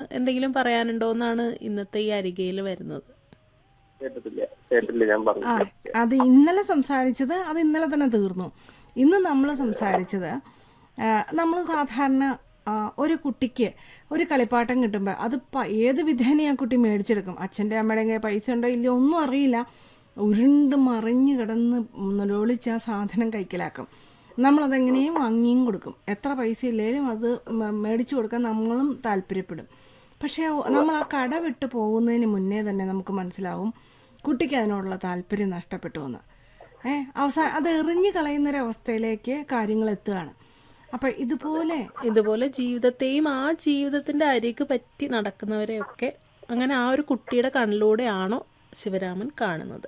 എന്തെങ്കിലും പറയാനുണ്ടോ എന്നാണ് ഇന്നത്തെ ഈ അരികയിൽ വരുന്നത് കേട്ടിട്ടില്ല കേട്ടില്ല ഞാൻ ആ പറഞ്ഞു അത് ഇന്നലെ സംസാരിച്ചത് അത് ഇന്നലെ തന്നെ തീർന്നു ഇന്ന് നമ്മൾ സംസാരിച്ചത് നമ്മൾ സാധാരണ ആ, ഒരു കുട്ടിക്ക് ഒരു കളിപ്പാട്ടം കിട്ടുമ്പോൾ അത് പ- ഏത് വിധേന ആ കുട്ടി മേടിച്ചെടുക്കും അച്ഛൻ്റെ അമ്മയുടെ കയ്യിൽ പൈസ ഉണ്ടോ ഇല്ലയോ ഒന്നും അറിയില്ല ഉരുണ്ട് മറിഞ്ഞ് കിടന്ന് നിലോളിച്ച് ആ സാധനം കൈക്കലാക്കും നമ്മളതെങ്ങനെയും വാങ്ങിയും കൊടുക്കും എത്ര പൈസ ഇല്ലേലും അത് മ- മേടിച്ചു കൊടുക്കാൻ നമ്മളും താല്പര്യപ്പെടും പക്ഷേ നമ്മൾ ആ കട വിട്ട് പോകുന്നതിന് മുന്നേ തന്നെ നമുക്ക് മനസ്സിലാവും കുട്ടിക്ക് അതിനോടുള്ള താല്പര്യം നഷ്ടപ്പെട്ടു എന്ന് ഏ അവസാനം അത് എറിഞ്ഞു കളയുന്നൊരവസ്ഥയിലേക്ക് കാര്യങ്ങൾ എത്തുകയാണ് അപ്പൊ ഇതുപോലെ ഇതുപോലെ ജീവിതത്തെയും ആ ജീവിതത്തിന്റെ അരികു പറ്റി നടക്കുന്നവരെയൊക്കെ അങ്ങനെ ആ ഒരു കുട്ടിയുടെ കണ്ണിലൂടെയാണോ ശിവരാമൻ കാണുന്നത്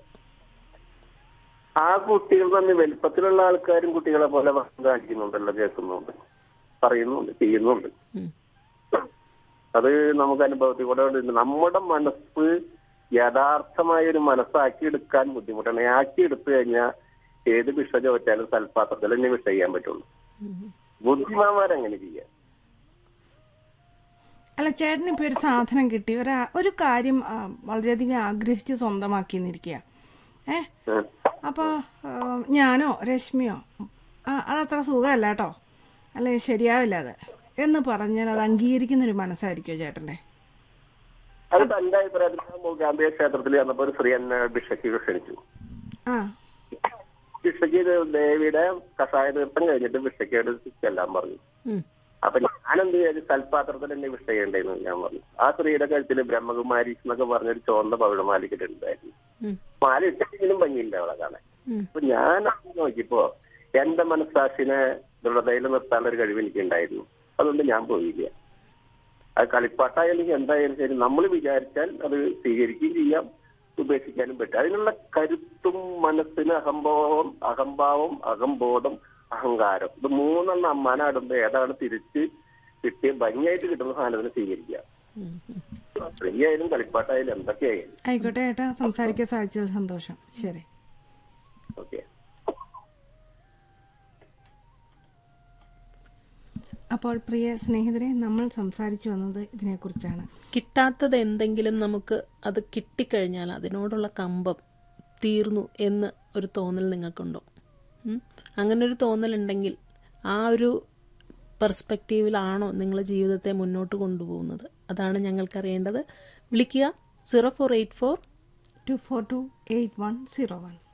ആ കുട്ടികൾ തന്നെ വലിപ്പത്തിലുള്ള ആൾക്കാരും കുട്ടികളെ പോലെ വസ്തു കാണിക്കുന്നുണ്ടല്ലോ കേൾക്കുന്നുണ്ട് പറയുന്നുണ്ട് ചെയ്യുന്നുണ്ട് ഉം. അത് നമുക്ക് അനുഭവത്തിൽ കൂടെ ഉണ്ട് നമ്മുടെ മനസ്സ് യഥാർത്ഥമായ ഒരു മനസ്സാക്കി എടുക്കാൻ ബുദ്ധിമുട്ടാണ് ആക്കി എടുത്തു കഴിഞ്ഞാൽ ഏത് വിഷ ചോദിച്ചാലും സൽപാത്രത്തിൽ തന്നെ വിഷ ചെയ്യാൻ പറ്റുള്ളൂ ബുദ്ധിമാന്മാരങ്ങനെ ചെയ്യാം അല്ല ചേട്ടന് ഇപ്പൊ ഒരു സാധനം കിട്ടി ഒരു ഒരു കാര്യം ആ, വളരെയധികം ആഗ്രഹിച്ച് സ്വന്തമാക്കി എന്നിരിക്കുക ഏ ഉം. അപ്പോൾ ഞാനോ രശ്മിയോ ആ അതത്ര സുഖമല്ല കേട്ടോ അല്ലെ ശരിയാവില്ല അത് എന്ന് പറഞ്ഞാൽ അത് അംഗീകരിക്കുന്ന ഒരു മനസ്സായിരിക്കുമോ ചേട്ടൻ്റെ അത് തന്റെ അഭിപ്രായത്തിൽ ഞാൻ മൂകാംബിക ക്ഷേത്രത്തിൽ ചെന്നപ്പോ ഒരു സ്ത്രീ എന്നെ ഭിക്ഷയ്ക്ക് ക്ഷണിച്ചു ആ ഭിക്ഷയ്ക്ക് ഇത് ദേവിയുടെ കഷായ തീർത്ഥം കഴിഞ്ഞിട്ട് ഭിക്ഷയ്ക്ക് ചെല്ലാൻ പറഞ്ഞു ഉം. അപ്പൊ ഞാൻ എന്ത് ചെയ്തു സൽപാത്രത്തിൽ തന്നെ വിഷ ചെയ്യണ്ടേന്ന് ഞാൻ പറഞ്ഞു ആ സ്ത്രീയുടെ കഴുത്തിൽ ബ്രഹ്മകുമാരി എന്നൊക്കെ പറഞ്ഞൊരു ചുവന്ന പവിഴമാലിക്കിട്ടുണ്ടായിരുന്നു ഉം. മാല ഇട്ടെങ്കിലും ഭംഗിയില്ല അവളെ കാണാൻ ഉം. അപ്പൊ ഞാൻ അത് നോക്കിയപ്പോ എന്റെ മനസ്സാക്ഷിനെ ദൃഢതയിൽ നിർത്താനുള്ള ഒരു കഴിവ് എനിക്ക് ഉണ്ടായിരുന്നു അതുകൊണ്ട് ഞാൻ പോയില്ല അത് കളിപ്പാട്ടായാലും എന്തായാലും ശരി നമ്മൾ വിചാരിച്ചാൽ അത് സ്വീകരിക്കുകയും ചെയ്യാം ഉപേക്ഷിക്കാനും പറ്റും അതിനുള്ള കരുത്തും മനസ്സിന് അഹംഭാവം അഹംഭാവം അഹംബോധം അഹങ്കാരം ഇത് മൂന്നെണ്ണം അമ്മാനാടുമ്പോ ഏതാണ് തിരിച്ച് കിട്ടിയ ഭംഗിയായിട്ട് കിട്ടുന്ന സാധനത്തിന് സ്വീകരിക്കുക ഉം. ഉം. സ്ത്രീ ആയാലും കളിപ്പാട്ടായാലും എന്തൊക്കെയായാലും ആയിക്കോട്ടെ ഏട്ടാ സംസാരിക്കാൻ സാധിച്ചത് സന്തോഷം ശരി ഓക്കെ അപ്പോൾ പ്രിയ സ്നേഹിതരെ നമ്മൾ സംസാരിച്ചു വന്നത് ഇതിനെക്കുറിച്ചാണ് കിട്ടാത്തത് എന്തെങ്കിലും നമുക്ക് അത് കിട്ടിക്കഴിഞ്ഞാൽ അതിനോടുള്ള കമ്പം തീർന്നു എന്ന് ഒരു തോന്നൽ നിങ്ങൾക്കുണ്ടോ ഉം? അങ്ങനെ ഒരു തോന്നലുണ്ടെങ്കിൽ ആ ഒരു പെർസ്പെക്റ്റീവിലാണോ നിങ്ങൾ ജീവിതത്തെ മുന്നോട്ട് കൊണ്ടുപോകുന്നത് അതാണ് ഞങ്ങൾക്കറിയേണ്ടത് വിളിക്കുക zero four eight four two four two eight one zero one